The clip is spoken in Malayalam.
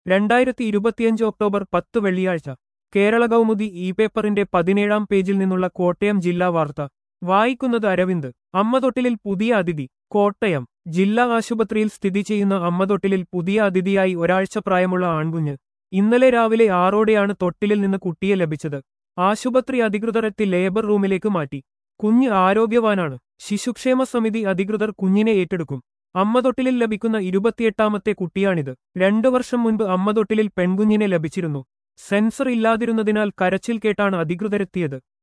രണ്ടായിരത്തി ഇരുപത്തിയഞ്ച് ഒക്ടോബർ പത്ത് വെള്ളിയാഴ്ച കേരള കൗമുദി ഇ പേപ്പറിന്റെ പതിനേഴാം പേജിൽ നിന്നുള്ള കോട്ടയം ജില്ലാ വാർത്ത വായിക്കുന്നത് അരവിന്ദ് അമ്മതൊട്ടിലിൽ പുതിയ അതിഥി കോട്ടയം ജില്ലാ ആശുപത്രിയിൽ സ്ഥിതി ചെയ്യുന്ന അമ്മതൊട്ടിലിൽ പുതിയ അതിഥിയായി ഒരാഴ്ച പ്രായമുള്ള ആൺകുഞ്ഞ് ഇന്നലെ രാവിലെ ആറോടെയാണ് തൊട്ടിലിൽ നിന്ന് കുട്ടിയെ ലഭിച്ചത് ആശുപത്രി അധികൃതർ എത്തി ലേബർ റൂമിലേക്ക് മാറ്റി കുഞ്ഞ് ആരോഗ്യവാനാണ് ശിശുക്ഷേമ സമിതി അധികൃതർ കുഞ്ഞിനെ ഏറ്റെടുക്കും അമ്മതൊട്ടിലിൽ ലഭിക്കുന്ന ഇരുപത്തിയെട്ടാമത്തെ കുട്ടിയാണിത് രണ്ടു വർഷം മുൻപ് അമ്മതൊട്ടിലിൽ പെൺകുഞ്ഞിനെ ലഭിച്ചിരുന്നു സെൻസർ ഇല്ലാതിരുന്നതിനാൽ കരച്ചിൽ കേട്ടാണ് അധികൃതരെത്തിയത്